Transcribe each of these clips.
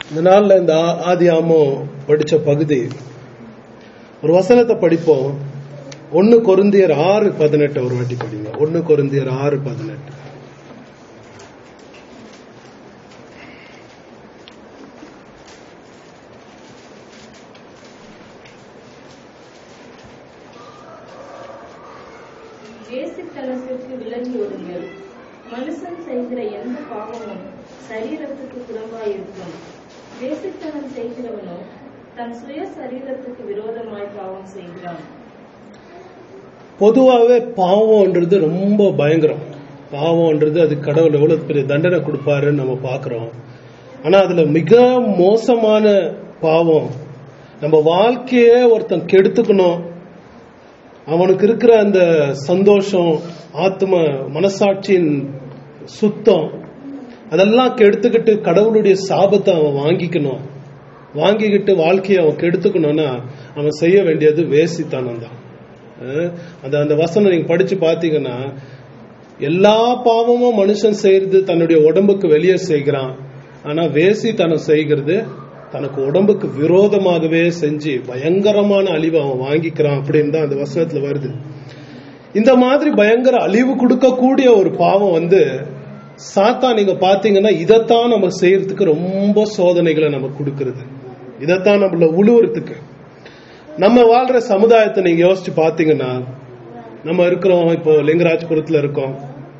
இந்த நாள்ல இந்த ஆ- ஆதியாமம் படிச்ச பகுதி ஒரு வசனத்தை படிப்போம் ஒன்னு கொருந்தியர் ஆறு பதினெட்டு ஒரு வாட்டி படிங்க ஒன்னு கொருந்தியர் ஆறு பதினெட்டு வேசித்தனத்திற்கு விலகி ஓடுங்கள் மனுஷன் செய்கிற எந்த பாவமும் சரீரத்துக்கு புறம்பாயிருக்கும் வேசித்தனம் செய்கிறவனோ தன் சுய சரீரத்துக்கு விரோதமாய் பாவம் செய்கிறான் பொதுவாகவே பாவம்ன்றது ரொம்ப பயங்கரம் பாவம்ன்றது அது கடவுள் எவ்வளவு பெரிய தண்டனை கொடுப்பாருன்னு நம்ம பார்க்கிறோம் ஆனா அதுல மிக மோசமான பாவம் நம்ம வாழ்க்கையே ஒருத்தன் கெடுத்துக்கணும் அவனுக்கு இருக்கிற அந்த சந்தோஷம் ஆத்ம மனசாட்சியின் சுத்தம் அதெல்லாம் கெடுத்துக்கிட்டு கடவுளுடைய சாபத்தை அவன் வாங்கிக்கணும் வாங்கிக்கிட்டு வாழ்க்கையை அவன் கெடுத்துக்கணும்னா அவன் செய்ய வேண்டியது வேசித்தனம் தான் அஹ் அந்த அந்த வசனம் நீங்க படிச்சு பாத்தீங்கன்னா எல்லா பாவமும் மனுஷன் செய்யறது தன்னுடைய உடம்புக்கு வெளியே செய்கிறான் ஆனா வேசித்தனம் செய்கிறது தனக்கு உடம்புக்கு விரோதமாகவே செஞ்சு பயங்கரமான அழிவை அவன் வாங்கிக்கிறான் அப்படின்னு தான் அந்த வசனத்துல வருது இந்த மாதிரி பயங்கர அழிவு கொடுக்கக்கூடிய ஒரு பாவம் வந்து சாத்தா நீங்க பாத்தீங்கன்னா இதைத்தான் நம்ம செய்யறதுக்கு ரொம்ப சோதனைகளை நம்ம கொடுக்கறது இதைத்தான் நம்மள உழுவுறதுக்கு நம்ம வாழ்ற சமுதாயத்தை நீங்க யோசிச்சு பாத்தீங்கன்னா நம்ம இருக்கிறோம் இப்போ லிங்கராஜபுரத்துல இருக்கோம்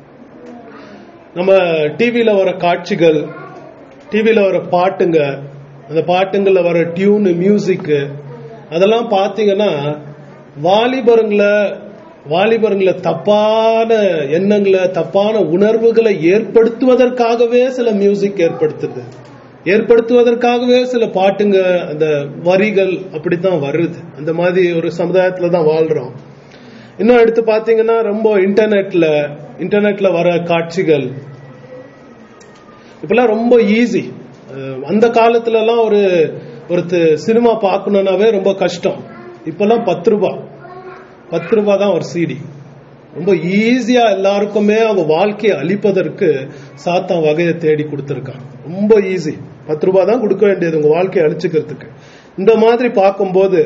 நம்ம டிவியில வர காட்சிகள் டிவியில வர பாட்டுங்க அந்த பாட்டுங்கள்ல வர டியூனு மியூசிக் அதெல்லாம் பாத்தீங்கன்னா வாலிபருங்களை வாலிபருங்களை தப்பான எண்ணங்களை தப்பான உணர்வுகளை ஏற்படுத்துவதற்காகவே சில மியூசிக் ஏற்படுத்துது ஏற்படுத்துவதற்காகவே சில பாட்டுங்க அந்த வரிகள் அப்படித்தான் வருது அந்த மாதிரி ஒரு சமுதாயத்துல தான் வாழ்றோம் இன்னும் எடுத்து பாத்தீங்கன்னா ரொம்ப இன்டர்நெட்ல இன்டர்நெட்ல வர காட்சிகள் இப்பெல்லாம் ரொம்ப ஈஸி அந்த காலத்துல எல்லாம் ஒரு ஒரு சினிமா பார்க்கணும்னாவே ரொம்ப கஷ்டம் இப்பெல்லாம் பத்து ரூபாய் பத்து ரூபாய் தான் ஒரு சிடி ரொம்ப ஈஸியா எல்லாருக்குமே அவங்க வாழ்க்கையை அழிப்பதற்கு சாத்தான் வகையை தேடி கொடுத்துருக்கான் ரொம்ப ஈஸி பத்து ரூபாய் தான் கொடுக்க வேண்டியது உங்க வாழ்க்கையை அழிச்சுக்கிறதுக்கு இந்த மாதிரி பார்க்கும்போது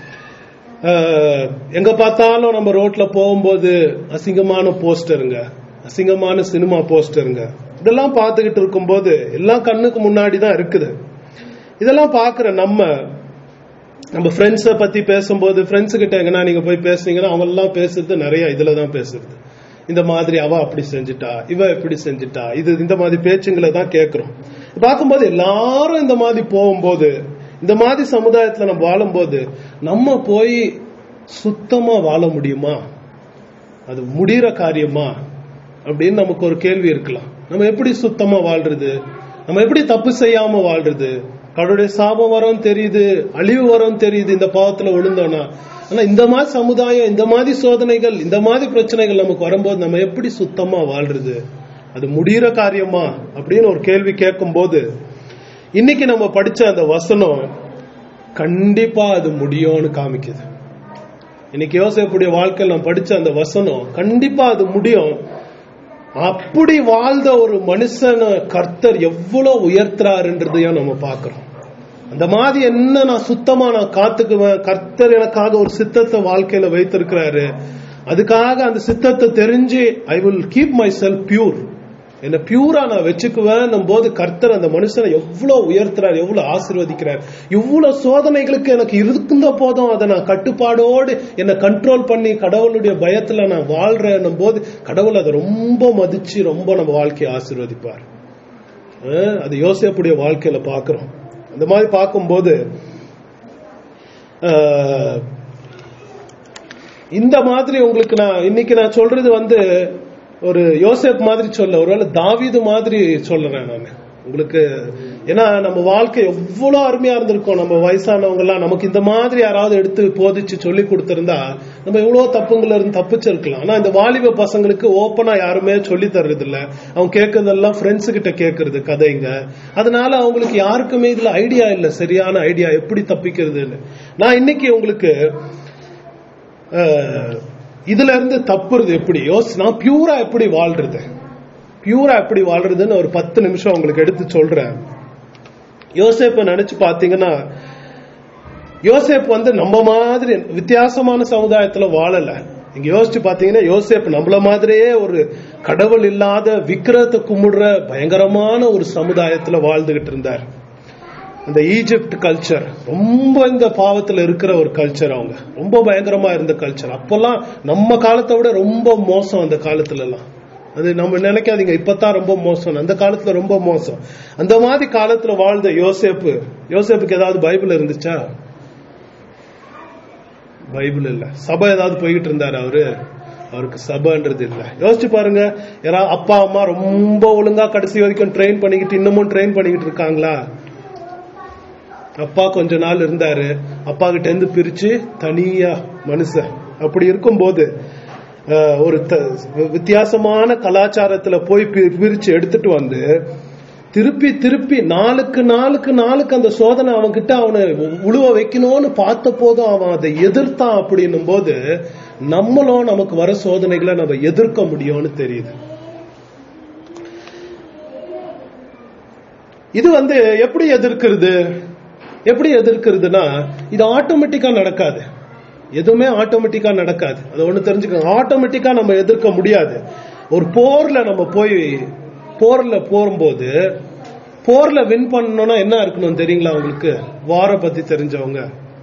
அஹ், எங்க பார்த்தாலும் நம்ம ரோட்ல போகும்போது அசிங்கமான போஸ்டருங்க அசிங்கமான சினிமா போஸ்டருங்க இதெல்லாம் பார்த்துக்கிட்டு இருக்கும்போது எல்லாம் கண்ணுக்கு முன்னாடி தான் இருக்குது இதெல்லாம் பார்க்குற நம்ம நம்ம ஃப்ரெண்ட்ஸை பத்தி பேசும்போது ஃப்ரெண்ட்ஸ் கிட்ட எங்கன்னா நீங்க போய் பேசுனீங்கன்னா அவங்க எல்லாம் பேசுறது நிறைய இதுல தான் பேசுறது இந்த மாதிரி அவ அப்படி செஞ்சுட்டா இவ இப்படி செஞ்சுட்டா இது இந்த மாதிரி பேச்சுங்களை தான் கேட்கிறோம் பார்க்கும்போது எல்லாரும் இந்த மாதிரி போகும்போது இந்த மாதிரி சமுதாயத்துல நம்ம வாழும்போது நம்ம போய் சுத்தமா வாழ முடியுமா அது முடிகிற காரியமா அப்படின்னு நமக்கு ஒரு கேள்வி இருக்கலாம் நம்ம எப்படி சுத்தமா வாழ்றது நம்ம எப்படி தப்பு செய்யாம வாழ்றது கடவுளுடைய சாபம் வரும் தெரியுது அழிவு வரும் தெரியுது இந்த பாவத்துல விழுந்தோம்னா ஆனா இந்த மாதிரி சமுதாயம் இந்த மாதிரி சோதனைகள் இந்த மாதிரி பிரச்சனைகள் நமக்கு வரும்போது நம்ம எப்படி சுத்தமா வாழ்றது அது முடிகிற காரியமா அப்படின்னு ஒரு கேள்வி கேட்கும்போது இன்னைக்கு நம்ம படிச்ச அந்த வசனம் கண்டிப்பா அது முடியும்னு காமிக்குது இன்னைக்கு யோசிக்கக்கூடிய வாழ்க்கையில் நான் படிச்ச அந்த வசனம் கண்டிப்பா அது முடியும் அப்படி வாழ்ந்த ஒரு மனுஷனை கர்த்தர் எவ்வளவு உயர்த்துறாருன்றதையும் நம்ம பார்க்கிறோம் அந்த மாதிரி என்ன நான் சுத்தமா நான் காத்துக்குவேன் கர்த்தர் எனக்காக ஒரு சித்தத்தை வாழ்க்கையில வைத்திருக்கிறாரு அதுக்காக அந்த சித்தத்தை தெரிஞ்சு I will keep myself pure என்ன பியூரா நான் வச்சுக்குவேன் போது கர்த்தர் அந்த மனுஷனை எவ்வளவு உயர்த்துறார் எவ்வளவு ஆசீர்வதிக்கிறார் இவ்வளவு சோதனைகளுக்கு எனக்கு இருந்த போதும் அதை நான் கட்டுப்பாடோடு என்னை கண்ட்ரோல் பண்ணி கடவுளுடைய பயத்துல நான் வாழ்றேன் போது கடவுள் அதை ரொம்ப மதிச்சு ரொம்ப நம்ம வாழ்க்கையை ஆசீர்வதிப்பார் அஹ் அது யோசிக்கக்கூடிய வாழ்க்கையில பாக்குறோம் அந்த மாதிரி பார்க்கும்போது அஹ், இந்த மாதிரி உங்களுக்கு நான் இன்னைக்கு நான் சொல்றது வந்து ஒரு யோசேப் மாதிரி சொல்ல ஒருவேளை தாவீது மாதிரி சொல்றேன் நான் உங்களுக்கு ஏன்னா நம்ம வாழ்க்கை எவ்வளவு அருமையா இருந்திருக்கும் நம்ம வயசானவங்க எல்லாம் நமக்கு இந்த மாதிரி யாராவது எடுத்து போதிச்சு சொல்லி கொடுத்திருந்தா நம்ம எவ்வளவு தப்புங்கள இருந்து தப்பிச்சிருக்கலாம் ஆனா இந்த வாலிப பசங்களுக்கு ஓப்பனா யாருமே சொல்லி தர்றது இல்ல அவங்க கேட்கறதெல்லாம் ஃப்ரெண்ட்ஸ் கிட்ட கேட்கறது கதைங்க அதனால அவங்களுக்கு யாருக்குமே இதுல ஐடியா இல்ல சரியான ஐடியா எப்படி தப்பிக்கிறதுன்னு நான் இன்னைக்கு உங்களுக்கு அஹ், இதுல இருந்து தப்புறது எப்படி யோசி நான் பியூரா எப்படி வாழ்றது பியூரா எப்படி வாழ்றதுன்னு ஒரு பத்து நிமிஷம் உங்களுக்கு எடுத்து சொல்றேன் யோசேப்பை நினைச்சு பாத்தீங்கன்னா யோசேப் வந்து நம்ம மாதிரி வித்தியாசமான சமுதாயத்துல வாழல நீங்க யோசிச்சு பாத்தீங்கன்னா யோசேப் நம்மள மாதிரியே ஒரு கடவுள் இல்லாத விக்கிரத்தை கும்பிடுற பயங்கரமான ஒரு சமுதாயத்துல வாழ்ந்துகிட்டு இருந்தார் இந்த ஈஜிப்ட் கல்ச்சர் ரொம்ப இந்த பாவத்துல இருக்கிற ஒரு கல்ச்சர் அவங்க ரொம்ப பயங்கரமா இருந்த கல்ச்சர் அப்பெல்லாம் நம்ம காலத்தை விட ரொம்ப மோசம் அந்த காலத்துல எல்லாம் அது நம்ம நினைக்காதீங்க இப்பதான் ரொம்ப மோசம் அந்த காலத்துல ரொம்ப மோசம் அந்த மாதிரி காலத்துல வாழ்ந்த யோசேப்பு யோசேப்புக்கு ஏதாவது பைபிள் இருந்துச்சா பைபிள் இல்ல சபை ஏதாவது போய்கிட்டு இருந்தாரு அவரு அவருக்கு சபைன்றது இல்ல யோசிச்சு பாருங்க யாராவது அப்பா அம்மா ரொம்ப ஒழுங்கா கடைசி வரைக்கும் ட்ரெயின் பண்ணிக்கிட்டு இன்னமும் ட்ரெயின் பண்ணிக்கிட்டு இருக்காங்களா அப்பா கொஞ்ச நாள் இருந்தாரு அப்பா கிட்ட இருந்து பிரிச்சு தனியா மனுஷன் அப்படி இருக்கும்போது அஹ், ஒரு த- வித்தியாசமான கலாச்சாரத்துல போய் பி- பிரிச்சு எடுத்துட்டு வந்து திருப்பி திருப்பி நாளுக்கு நாளுக்கு நாளுக்கு அந்த சோதனை அவன்கிட்ட அவனை உழுவ வைக்கணும்னு பார்த்த போதும் அவன் அதை எதிர்த்தான் அப்படின்னும் போது நம்மளும் நமக்கு வர சோதனைகளை நம்ம எதிர்க்க முடியும்னு தெரியுது இது வந்து எப்படி எதிர்க்கிறது எப்படி எதிர்க்கிறதுனா இது ஆட்டோமேட்டிக்கா நடக்காது எதுவுமே ஆட்டோமேட்டிக்கா நடக்காது அது ஒண்ணு தெரிஞ்சுக்கோங்க ஆட்டோமேட்டிக்கா நம்ம எதிர்க்க முடியாது ஒரு போர்ல நம்ம போய் போர்ல போகும்போது போர்ல வின் பண்ணணும்னா என்ன இருக்கணும் தெரியுங்களா உங்களுக்கு வார பத்தி தெரிஞ்சவங்க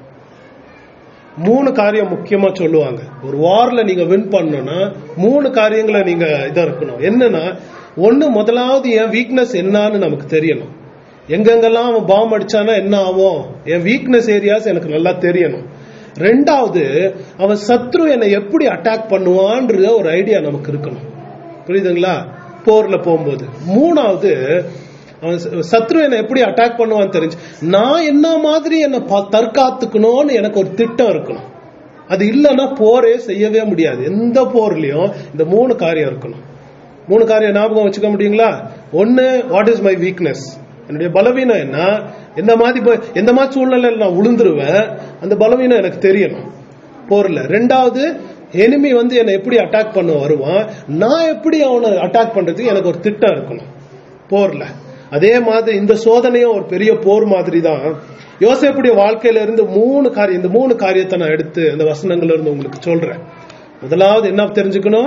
மூணு காரியம் முக்கியமா சொல்லுவாங்க ஒரு வார்ல நீங்க வின் பண்ணணும்னா மூணு காரியங்களை நீங்க இதா இருக்கணும் என்னன்னா ஒண்ணு முதலாவது என் வீக்னஸ் என்னன்னு நமக்கு தெரியணும் எங்கெங்கெல்லாம் அவன் பாம் அடிச்சானா என்ன ஆகும் என் வீக்னஸ் ஏரியாஸ் எனக்கு நல்லா தெரியணும் ரெண்டாவது அவன் சத்ரு என்னை எப்படி அட்டாக் பண்ணுவான்ற ஒரு ஐடியா நமக்கு இருக்கணும் புரியுதுங்களா போர்ல போகும்போது மூணாவது அவன் ச- சத்ரு என்னை எப்படி அட்டாக் பண்ணுவான்னு தெரிஞ்சு நான் என்ன மாதிரி என்னை ப- தற்காத்துக்கணும்னு எனக்கு ஒரு திட்டம் இருக்கணும் அது இல்லைன்னா போரே செய்யவே முடியாது எந்த போர்லயும் இந்த மூணு காரியம் இருக்கணும் மூணு காரியம் ஞாபகம் வச்சுக்க முடியுங்களா ஒன்னு வாட் இஸ் மை வீக்னஸ் என்னுடைய பலவீனம் என்ன எந்த மாதிரி ப- எந்த மாதிரி சூழ்நிலையில நான் உளுந்துருவேன் அந்த பலவீனம் எனக்கு தெரியணும் போர்ல ரெண்டாவது எனிமி வந்து என்னை எப்படி அட்டாக் பண்ண வருவான் நான் எப்படி அவனை அட்டாக் பண்றதுக்கு எனக்கு ஒரு திட்டம் இருக்கணும் போர்ல அதே மாதிரி இந்த சோதனையும் ஒரு பெரிய போர் மாதிரி தான் யோசேப்புடைய வாழ்க்கையில இருந்து மூணு காரியம் இந்த மூணு காரியத்தை நான் எடுத்து அந்த வசனங்கள்ல இருந்து உங்களுக்கு சொல்றேன் முதலாவது என்ன தெரிஞ்சுக்கணும்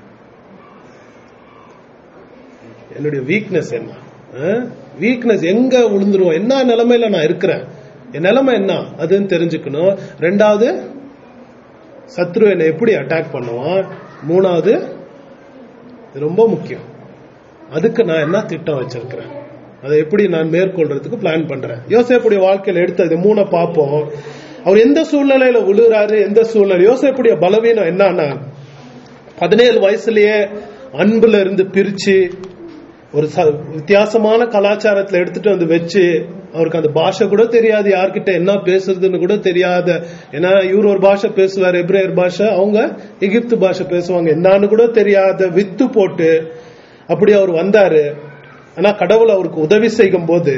என்னுடைய வீக்னஸ் என்ன வீக்னஸ் எங்க விழுந்துருவோம் என்ன நிலைமையில நான் இருக்கிறேன் என் நிலைமை என்ன அதுன்னு தெரிஞ்சுக்கணும் ரெண்டாவது சத்ரு என்னை எப்படி அட்டாக் பண்ணுவான் மூணாவது இது ரொம்ப முக்கியம் அதுக்கு நான் என்ன திட்டம் வச்சிருக்கிறேன் அதை எப்படி நான் மேற்கொள்றதுக்கு பிளான் பண்றேன் யோசேப்புடைய வாழ்க்கையில எடுத்த இது மூணை பார்ப்போம் அவர் எந்த சூழ்நிலையில விழுறாரு எந்த சூழ்நிலை யோசேப்புடைய பலவீனம் என்னன்னா பதினேழு வயசுலயே அன்புல இருந்து பிரிச்சு ஒரு ச- வித்தியாசமான கலாச்சாரத்துல எடுத்துட்டு வந்து வச்சு அவருக்கு அந்த பாஷை கூட தெரியாது யார்கிட்ட என்ன பேசுறதுன்னு கூட தெரியாத ஏன்னா இவர் ஒரு பாஷை பேசுவார் எப்ரேயர் பாஷை அவங்க எகிப்து பாஷை பேசுவாங்க என்னன்னு கூட தெரியாத வித்து போட்டு அப்படி அவர் வந்தாரு ஆனா கடவுள் அவருக்கு உதவி செய்யும் போது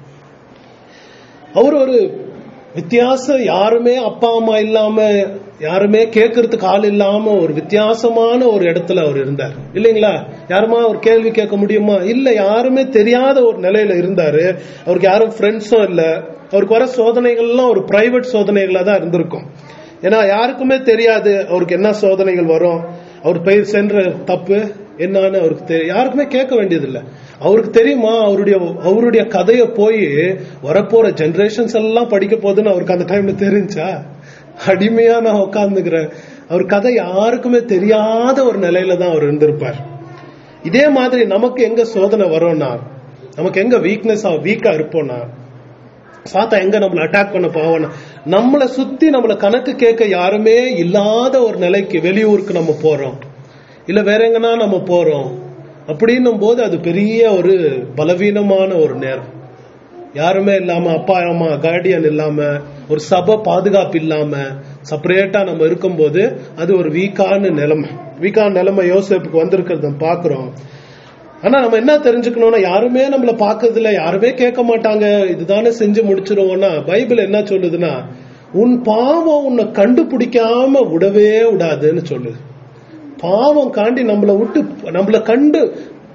அவர் ஒரு வித்தியாசம் யாருமே அப்பா அம்மா இல்லாம யாருமே கேட்கறதுக்கு ஆள் இல்லாம ஒரு வித்தியாசமான ஒரு இடத்துல அவர் இருந்தார் இல்லைங்களா யாருமா ஒரு கேள்வி கேட்க முடியுமா இல்ல யாருமே தெரியாத ஒரு நிலையில இருந்தாரு அவருக்கு யாரும் ஃப்ரெண்ட்ஸும் இல்ல அவருக்கு வர சோதனைகள்லாம் ஒரு பிரைவேட் சோதனைகளா தான் இருந்திருக்கும் ஏன்னா யாருக்குமே தெரியாது அவருக்கு என்ன சோதனைகள் வரும் அவர் பெயர் சென்ற தப்பு என்னன்னு அவருக்கு தெரி- யாருக்குமே கேட்க வேண்டியதில்லை அவருக்கு தெரியுமா அவருடைய அவருடைய கதையை போய் வரப்போற ஜெனரேஷன்ஸ் எல்லாம் படிக்க போகுதுன்னு அவருக்கு அந்த டைம்ல தெரிஞ்சா அடிமையா நான் உட்கார்ந்துக்கிறேன் அவர் கதை யாருக்குமே தெரியாத ஒரு நிலையில தான் அவர் இருந்திருப்பார் இதே மாதிரி நமக்கு எங்க சோதனை வரும்னா நமக்கு எங்க வீக்னஸ் வீக்கா இருப்போம்னா சாத்தா எங்க நம்மள அட்டாக் பண்ண போவோம்னா நம்மளை சுத்தி நம்மள கணக்கு கேட்க யாருமே இல்லாத ஒரு நிலைக்கு வெளியூருக்கு நம்ம போறோம் இல்ல வேற எங்கன்னா நம்ம போறோம் அப்படின்னும் போது அது பெரிய ஒரு பலவீனமான ஒரு நேரம் யாருமே இல்லாம அப்பா அம்மா கார்டியன் இல்லாம ஒரு சபை பாதுகாப்பு இல்லாம செப்பரேட்டா நம்ம இருக்கும்போது அது ஒரு வீக்கான நிலைமை வீக்கான நிலைமை யோசேப்புக்கு வந்திருக்கிறத பாக்குறோம் ஆனா நம்ம என்ன தெரிஞ்சுக்கணும்னா யாருமே நம்மள பாக்குறதுல யாருமே கேட்க மாட்டாங்க இதுதானே செஞ்சு முடிச்சிருவோம்னா பைபிள் என்ன சொல்லுதுன்னா உன் பாவம் உன்னை கண்டுபிடிக்காம விடவே விடாதுன்னு சொல்லுது பாவம் காண்டி நம்மள விட்டு நம்மள கண்டு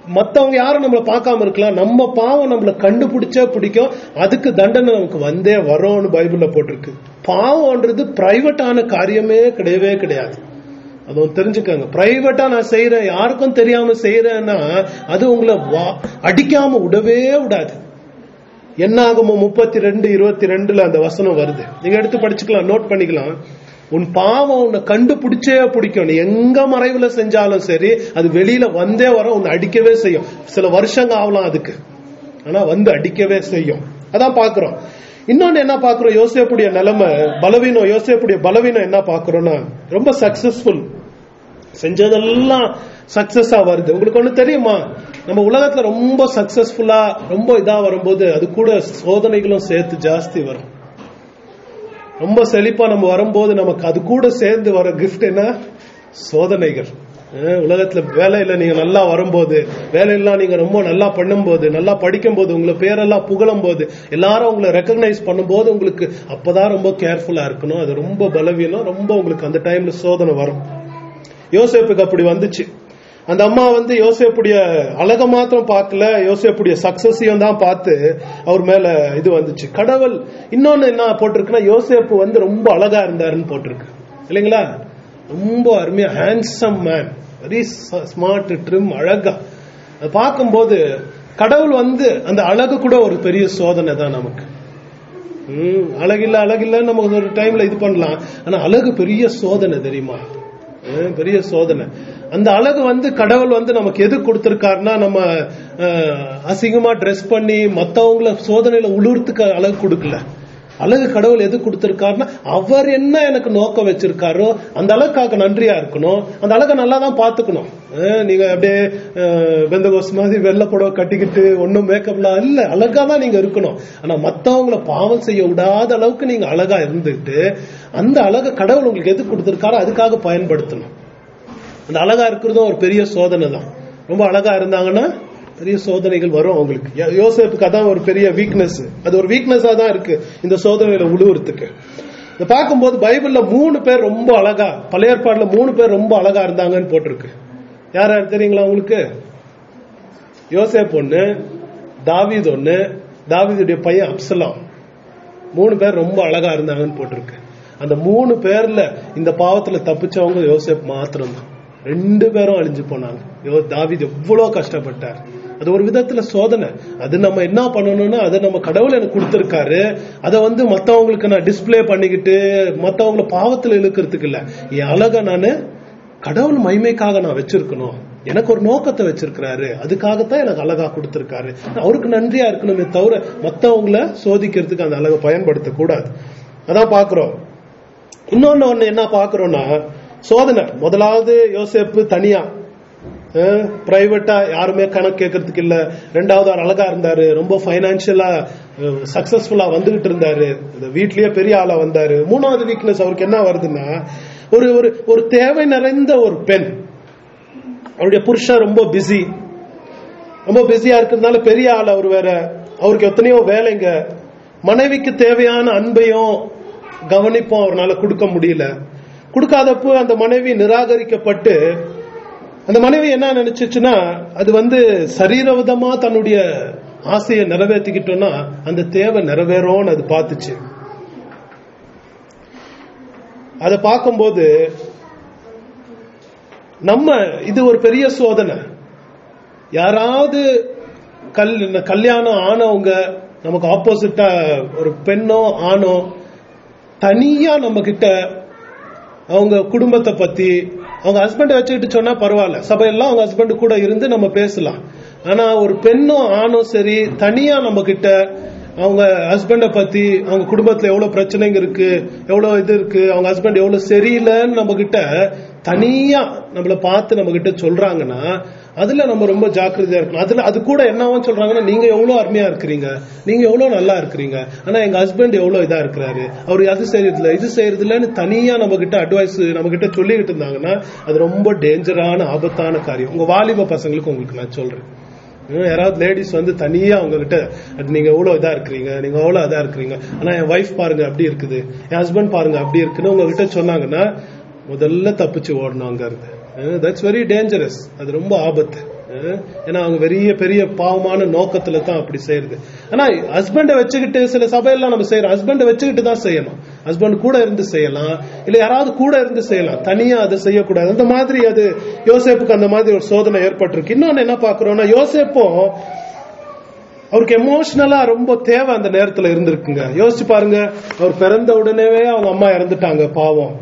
மத்தவங்க யாரும் நம்மளை பார்க்காம இருக்கலாம் நம்ம பாவம் நம்மளை கண்டுபிடிச்சே பிடிக்கும் அதுக்கு தண்டனை நமக்கு வந்தே வரோம்னு பைபிள்ல போட்டிருக்கு பாவம்ன்றது பிரைவேட்டான காரியமே கிடையவே கிடையாது அதுவும் தெரிஞ்சுக்கோங்க பிரைவேட்டா நான் செய்யறேன் யாருக்கும் தெரியாம செய்யறேன்னா அது உங்களை வா- அடிக்காம விடவே விடாது என்ன ஆகுமோ முப்பத்தி ரெண்டு இருபத்தி ரெண்டுல அந்த வசனம் வருது நீங்க எடுத்து படிச்சுக்கலாம் நோட் பண்ணிக்கலாம் உன் பாவம் உன்னை கண்டுபிடிச்சே பிடிக்கும் நீ எங்க மறைவுல செஞ்சாலும் சரி அது வெளியில வந்தே வர உன்னை அடிக்கவே செய்யும் சில வருஷங்க ஆகலாம் அதுக்கு ஆனா வந்து அடிக்கவே செய்யும் அதான் பாக்குறோம் இன்னொன்னு என்ன பாக்குறோம் யோசேப்புடைய நிலைமை பலவீனம் யோசேப்புடைய பலவீனம் என்ன பாக்குறோம்னா ரொம்ப சக்சஸ்ஃபுல் செஞ்சதெல்லாம் சக்சஸா வருது உங்களுக்கு ஒண்ணு தெரியுமா நம்ம உலகத்துல ரொம்ப சக்சஸ்ஃபுல்லா ரொம்ப இதா வரும்போது அது கூட சோதனைகளும் சேர்த்து ஜாஸ்தி வரும் ரொம்ப செழிப்பா நம்ம வரும்போது நமக்கு அது கூட சேர்ந்து வர கிஃப்ட் என்ன சோதனைகள் அஹ் உலகத்துல வேலையில நீங்க நல்லா வரும்போது வேலையெல்லாம் நீங்க ரொம்ப நல்லா பண்ணும்போது நல்லா படிக்கும் போது உங்களை பேரெல்லாம் புகழும் போது எல்லாரும் உங்களை ரெக்கக்னைஸ் பண்ணும்போது உங்களுக்கு அப்பதான் ரொம்ப கேர்ஃபுல்லா இருக்கணும் அது ரொம்ப பலவீனம் ரொம்ப உங்களுக்கு அந்த டைம்ல சோதனை வரும் யோசேப்புக்கு அப்படி வந்துச்சு அந்த அம்மா வந்து யோசேப்புடைய அழக மாத்திரம் பார்க்கல யோசேப்புடைய சக்சஸையும் தான் பார்த்து அவர் மேல இது வந்துச்சு கடவுள் இன்னொன்னு என்ன போட்டிருக்குன்னா யோசேப்பு வந்து ரொம்ப அழகா இருந்தாருன்னு போட்டிருக்கு இல்லைங்களா ரொம்ப அருமையா handsome man very smart trim அழகா அதை பார்க்கும்போது கடவுள் வந்து அந்த அழகு கூட ஒரு பெரிய சோதனை தான் நமக்கு ம், அழகில்ல அழகில்ல நம்ம ஒரு டைம்ல இது பண்ணலாம் ஆனா அழகு பெரிய சோதனை தெரியுமா அஹ் பெரிய சோதனை அந்த அழகு வந்து கடவுள் வந்து நமக்கு எது கொடுத்திருக்காருன்னா நம்ம அஹ், அசிங்கமா ட்ரெஸ் பண்ணி மத்தவங்கள சோதனையில உளுர்த்துக்க அழகு கொடுக்கல அழகு கடவுள் எது கொடுத்திருக்காருன்னா அவர் என்ன எனக்கு நோக்கம் வச்சிருக்காரோ அந்த அழகுக்காக நன்றியா இருக்கணும் அந்த அழகை நல்லா தான் பாத்துக்கணும் அஹ், நீங்க அப்படியே பெந்தகோஸ் மாதிரி வெள்ளை புடவை கட்டிக்கிட்டு ஒன்னும் மேக்கப்லாம் இல்ல அழகா தான் நீங்க இருக்கணும் ஆனா மத்தவங்கள பாவம் செய்ய விடாத அளவுக்கு நீங்க அழகா இருந்துட்டு அந்த அழகை கடவுள் உங்களுக்கு எது கொடுத்திருக்காரோ அதுக்காக பயன்படுத்தணும் அந்த அழகா இருக்கிறதும் ஒரு பெரிய சோதனை தான் ரொம்ப அழகா இருந்தாங்கன்னா பெரிய சோதனைகள் வரும் அவங்களுக்கு யோ- யோசேப்புக்கு அதான் ஒரு பெரிய வீக்னஸ் அது ஒரு வீக்னஸா தான் இருக்கு இந்த சோதனையில உழுவுறதுக்கு இத பார்க்கும்போது பைபிள்ல மூணு பேர் ரொம்ப அழகா பழைய ஏற்பாடுல மூணு பேர் ரொம்ப அழகா இருந்தாங்கன்னு போட்டிருக்கு யார் யார் தெரியுங்களா உங்களுக்கு யோசேப் ஒண்ணு தாவீது ஒண்ணு தாவீதுடைய பையன் அப்சலாம் மூணு பேர் ரொம்ப அழகா இருந்தாங்கன்னு போட்டிருக்கு அந்த மூணு பேர்ல இந்த பாவத்துல தப்பிச்சவங்க யோசேப் மாத்திரம் தான் ரெண்டு பேரும் அழிஞ்சு போனாங்க யோ- தாவீது எவ்வளவு கஷ்டப்பட்டார் அது ஒரு விதத்துல சோதனை அது நம்ம என்ன பண்ணணும்னா அதை நம்ம கடவுள் எனக்கு கொடுத்திருக்காரு அதை வந்து மத்தவங்களுக்கு நான் டிஸ்ப்ளே பண்ணிக்கிட்டு மத்தவங்கள பாவத்துல இழுக்கிறதுக்கு இல்ல என் அழக நானு கடவுள் மகிமைக்காக நான் வச்சிருக்கணும் எனக்கு ஒரு நோக்கத்தை வச்சிருக்கிறாரு அதுக்காகத்தான் எனக்கு அழகா கொடுத்திருக்காரு அவருக்கு நன்றியா இருக்கணுமே தவிர மத்தவங்கள சோதிக்கிறதுக்கு அந்த அழகை பயன்படுத்த கூடாது அதான் பாக்குறோம் இன்னொன்னு ஒண்ணு என்ன பாக்குறோம்னா சோதனை முதலாவது யோசேப்பு தனியா பிரைவேட்டா யாருமே கணக்கு கேட்கறதுக்கு இல்ல ரெண்டாவது அவர் அழகா இருந்தாரு ரொம்ப பைனான்சியலா சக்சஸ்ஃபுல்லா வந்துகிட்டு இருந்தாரு இந்த வீட்லயே பெரிய ஆளா வந்தாரு மூணாவது வீக்னஸ் அவருக்கு என்ன வருதுன்னா ஒரு ஒரு ஒரு தேவை நிறைந்த ஒரு பெண் அவருடைய புருஷன் ரொம்ப பிஸி ரொம்ப பிஸியா இருக்கிறதுனால பெரிய ஆள் அவர் வேற அவருக்கு எத்தனையோ வேலைங்க மனைவிக்கு தேவையான அன்பையும் கவனிப்பும் அவரால் கொடுக்க முடியல கொடுக்காதப்போ அந்த மனைவி நிராகரிக்கப்பட்டு அந்த மனைவி என்ன நினைச்சுச்சுன்னா அது வந்து சரீரவிதமா தன்னுடைய ஆசையை நிறைவேற்றிக்கிட்டோம்னா அந்த தேவை நிறைவேறும்னு அது பார்த்துச்சு அதை பார்க்கும்போது நம்ம இது ஒரு பெரிய சோதனை யாராவது கல் கல்யாணம் ஆனவங்க நமக்கு ஆப்போசிட்டா ஒரு பெண்ணோ ஆணோ தனியா நம்ம கிட்ட அவங்க குடும்பத்தை பத்தி அவங்க ஹஸ்பண்டை வச்சுக்கிட்டு சொன்னா பரவாயில்ல சபையெல்லாம் அவங்க ஹஸ்பண்ட் கூட இருந்து நம்ம பேசலாம் ஆனா ஒரு பெண்ணும் ஆணும் சரி தனியா நம்ம கிட்ட அவங்க ஹஸ்பண்டை பத்தி அவங்க குடும்பத்துல எவ்வளவு பிரச்சனைங்க இருக்கு எவ்வளவு இது இருக்கு அவங்க ஹஸ்பண்ட் எவ்வளவு சரியில்லைன்னு நம்ம கிட்ட தனியா நம்மள பார்த்து நம்ம கிட்ட சொல்றாங்கன்னா அதுல நம்ம ரொம்ப ஜாக்கிரதையா இருக்கணும் அதுல அது கூட என்னவும் சொல்றாங்கன்னா நீங்க எவ்வளவு அருமையா இருக்கிறீங்க நீங்க எவ்வளவு நல்லா இருக்கிறீங்க ஆனா எங்க ஹஸ்பண்ட் எவ்வளவு இதா இருக்கிறாரு அவர் அது செய்யறதில்ல இது செய்யறதில்லன்னு தனியா நம்ம கிட்ட அட்வைஸ் நம்ம கிட்ட சொல்லிக்கிட்டு இருந்தாங்கன்னா அது ரொம்ப டேஞ்சரான ஆபத்தான காரியம் உங்க வாலிப பசங்களுக்கு உங்களுக்கு நான் சொல்றேன் இன்னும் யாராவது லேடிஸ் வந்து தனியா உங்ககிட்ட அது நீங்க எவ்வளவு இதா இருக்கிறீங்க நீங்க எவ்வளவு இதா இருக்கிறீங்க ஆனா என் ஒய்ஃப் பாருங்க அப்படி இருக்குது என் ஹஸ்பண்ட் பாருங்க அப்படி இருக்குன்னு உங்ககிட்ட சொன்னாங்கன்னா முதல்ல தப்பிச்சு ஓடணும் அங்க இருந்து தட்ஸ் வெரி டேஞ்சரஸ் அது ரொம்ப ஆபத்து அஹ், ஏன்னா அவங்க பெரிய பெரிய பாவமான நோக்கத்துல தான் அப்படி செய்யறது ஆனா ஹஸ்பண்டை வச்சுக்கிட்டு சில சபையெல்லாம் நம்ம செய்யறோம் ஹஸ்பண்டை வச்சுக்கிட்டு தான் செய்யணும் ஹஸ்பண்ட் கூட இருந்து செய்யலாம் இல்ல யாராவது கூட இருந்து செய்யலாம் தனியா அதை செய்யக்கூடாது அந்த மாதிரி அது யோசேப்புக்கு அந்த மாதிரி ஒரு சோதனை ஏற்பட்டிருக்கு இன்னொன்னு என்ன பாக்குறோம்னா யோசேப்பும் அவருக்கு எமோஷனலா ரொம்ப தேவை அந்த நேரத்துல இருந்திருக்குங்க யோசிச்சு பாருங்க அவர் பிறந்த உடனேவே அவங்க அம்மா இறந்துட்டாங்க பாவம்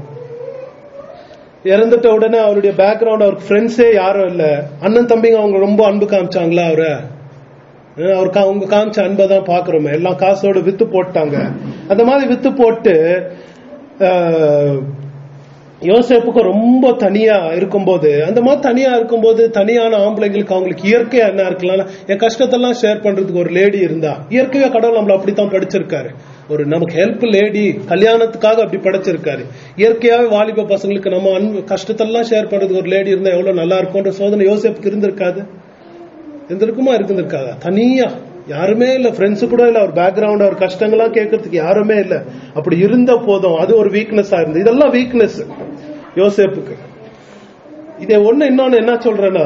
இறந்துட்ட உடனே அவருடைய பேக்ரவுண்ட் அவருக்கு ஃப்ரெண்ட்ஸே யாரும் இல்ல அண்ணன் தம்பிங்க அவங்க ரொம்ப அன்பு காமிச்சாங்களா அவரை அஹ் அவர் கா- அவங்க காமிச்ச அன்பை தான் பாக்குறோமே எல்லாம் காசோட வித்து போட்டாங்க அந்த மாதிரி வித்து போட்டு அஹ், யோசேப்புக்கு ரொம்ப தனியா இருக்கும்போது அந்த மாதிரி தனியா இருக்கும்போது தனியான ஆம்பளைங்களுக்கு அவங்களுக்கு இயற்கையா என்ன இருக்கலாம் என் கஷ்டத்தெல்லாம் ஷேர் பண்றதுக்கு ஒரு லேடி இருந்தா இயற்கையா கடவுள் நம்மள அப்படித்தான் படிச்சிருக்காரு ஒரு நமக்கு ஹெல்ப் லேடி கல்யாணத்துக்காக அப்படி படைச்சிருக்காரு இயற்கையாவே வாலிப பசங்களுக்கு நம்ம அன்பு கஷ்டத்தெல்லாம் ஷேர் பண்றதுக்கு ஒரு லேடி இருந்தா எவ்வளவு நல்லா இருக்கும்ன்ற சோதனை யோசேப்புக்கு இருந்திருக்காது இருந்திருக்குமா இருந்திருக்காதா தனியா யாருமே இல்ல ஃப்ரெண்ட்ஸ் கூட இல்ல அவர் பேக்ரவுண்ட் அவர் கஷ்டங்கள்லாம் கேட்கறதுக்கு யாருமே இல்ல அப்படி இருந்த போதும் அது ஒரு வீக்னஸா இருந்து இதெல்லாம் வீக்னஸ் யோசேப்புக்கு இதை ஒண்ணு இன்னொன்னு என்ன சொல்றேன்னா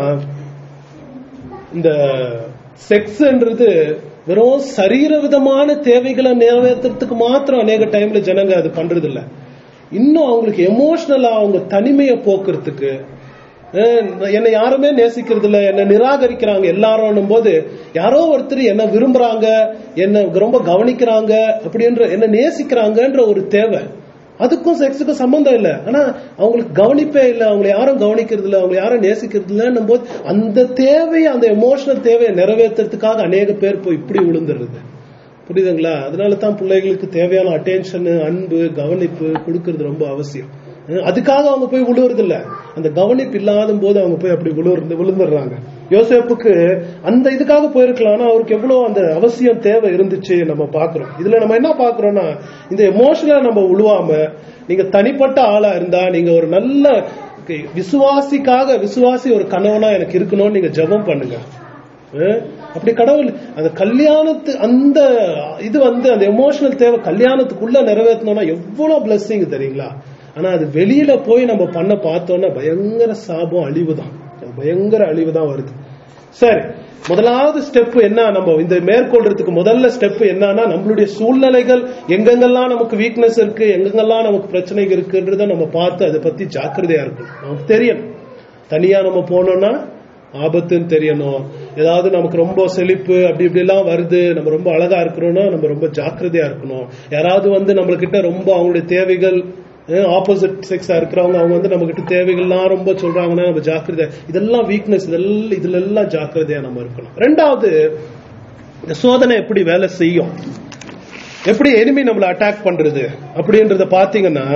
இந்த செக்ஸ்ன்றது வெறும் சரீர விதமான தேவைகளை நிறைவேற்றுறதுக்கு மாத்திரம் அநேக டைம்ல ஜனங்க அது பண்றது இல்ல இன்னும் அவங்களுக்கு எமோஷனலா அவங்க தனிமையை போக்குறதுக்கு அஹ் என்னை யாருமே நேசிக்கிறது இல்ல என்ன நிராகரிக்கிறாங்க எல்லாரும் போது யாரோ ஒருத்தர் என்ன விரும்புறாங்க என்ன ரொம்ப கவனிக்கிறாங்க அப்படின்ற என்ன நேசிக்கிறாங்கன்ற ஒரு தேவை அதுக்கும் செக்ஸுக்கும் சம்பந்தம் இல்ல ஆனா அவங்களுக்கு கவனிப்பே இல்ல அவங்களை யாரும் கவனிக்கிறது இல்ல அவங்களை யாரும் நேசிக்கிறது இல்லைன்னும் போது அந்த தேவையை அந்த எமோஷனல் தேவையை நிறைவேற்றுறதுக்காக அநேக பேர் போய் இப்படி விழுந்துடுறது புரியுதுங்களா அதனால தான் பிள்ளைகளுக்கு தேவையான அட்டென்ஷன் அன்பு கவனிப்பு கொடுக்கறது ரொம்ப அவசியம் அஹ் அதுக்காக அவங்க போய் விழுவுறது இல்ல அந்த கவனிப்பு இல்லாத போது அவங்க போய் அப்படி விழுவுறது விழுந்துடுறாங்க யோசேப்புக்கு அந்த இதுக்காக போயிருக்கலாம் ஆனா அவருக்கு எவ்வளவு அந்த அவசியம் தேவை இருந்துச்சு நம்ம பாக்குறோம் இதுல நம்ம என்ன பாக்குறோம்னா இந்த எமோஷனலா நம்ம உழுவாம நீங்க தனிப்பட்ட ஆளா இருந்தா நீங்க ஒரு நல்ல விசுவாசிக்காக விசுவாசி ஒரு கணவனா எனக்கு இருக்கணும்னு நீங்க ஜெபம் பண்ணுங்க அஹ் அப்படி கடவுள் அந்த கல்யாணத்து அந்த இது வந்து அந்த எமோஷனல் தேவை கல்யாணத்துக்குள்ள நிறைவேற்றணும்னா எவ்வளவு பிளஸ்ஸிங் தெரியுங்களா ஆனா அது வெளியில போய் நம்ம பண்ண பார்த்தோம்னா பயங்கர சாபம் அழிவு தான் அது பயங்கர அழிவு தான் வருது சரி முதலாவது ஸ்டெப் என்ன நம்ம இந்த மேற்கொள்றதுக்கு முதல்ல ஸ்டெப் என்னன்னா நம்மளுடைய சூழ்நிலைகள் எங்கெங்கெல்லாம் நமக்கு வீக்னஸ் இருக்கு எங்கெங்கெல்லாம் நமக்கு பிரச்சனைகள் இருக்குன்றத நம்ம பார்த்து அதை பத்தி ஜாக்கிரதையா இருக்கணும் நமக்கு தெரியணும் தனியா நம்ம போனோம்னா ஆபத்துன்னு தெரியணும் ஏதாவது நமக்கு ரொம்ப செழிப்பு அப்படி இப்படி எல்லாம் வருது நம்ம ரொம்ப அழகா இருக்கிறோம்னா நம்ம ரொம்ப ஜாக்கிரதையா இருக்கணும் யாராவது வந்து நம்ம கிட்ட ரொம்ப அவங்களுடைய தேவைகள் ஆப்போசிட் செக்ஸா இருக்கிறவங்க அவங்க வந்து நம்ம கிட்ட தேவைகள்லாம் ரொம்ப சொல்றாங்கன்னா நம்ம ஜாக்கிரதை இதெல்லாம் வீக்னஸ் இதெல்லாம் இதுல எல்லாம் ஜாக்கிரதையா நம்ம இருக்கணும் ரெண்டாவது இந்த சோதனை எப்படி வேலை செய்யும் எப்படி எனிமி நம்மளை அட்டாக் பண்றது அப்படின்றத பாத்தீங்கன்னா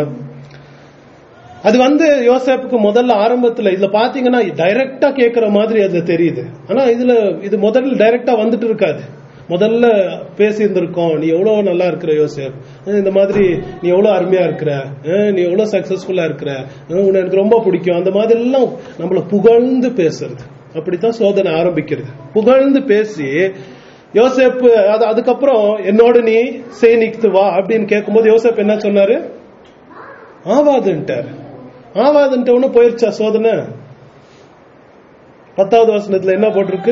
அது வந்து யோசேப்புக்கு முதல்ல ஆரம்பத்துல இதுல பாத்தீங்கன்னா டைரக்டா கேட்கிற மாதிரி அதுல தெரியுது ஆனா இதுல இது முதல்ல டைரக்டா வந்துட்டு இருக்காது முதல்ல பேசி இருந்திருக்கோம் நீ எவ்வளவு நல்லா இருக்கிற யோசேப் அஹ் இந்த மாதிரி நீ எவ்வளவு அருமையா இருக்கிற அஹ் நீ எவ்வளவு சக்சஸ்ஃபுல்லா இருக்கிற அஹ் உன்னை எனக்கு ரொம்ப பிடிக்கும் அந்த மாதிரி எல்லாம் நம்மள புகழ்ந்து பேசுறது அப்படித்தான் சோதனை ஆரம்பிக்கிறது புகழ்ந்து பேசி யோசேப்பு அது அதுக்கப்புறம் என்னோட நீ சேனிக்கு வா அப்படின்னு கேட்கும்போது யோசேப் என்ன சொன்னாரு ஆவாதுன்ட்டார் ஆவாதுன்ட்ட ஒண்ணு போயிருச்சா சோதனை பத்தாவது வசனத்துல என்ன போட்டிருக்கு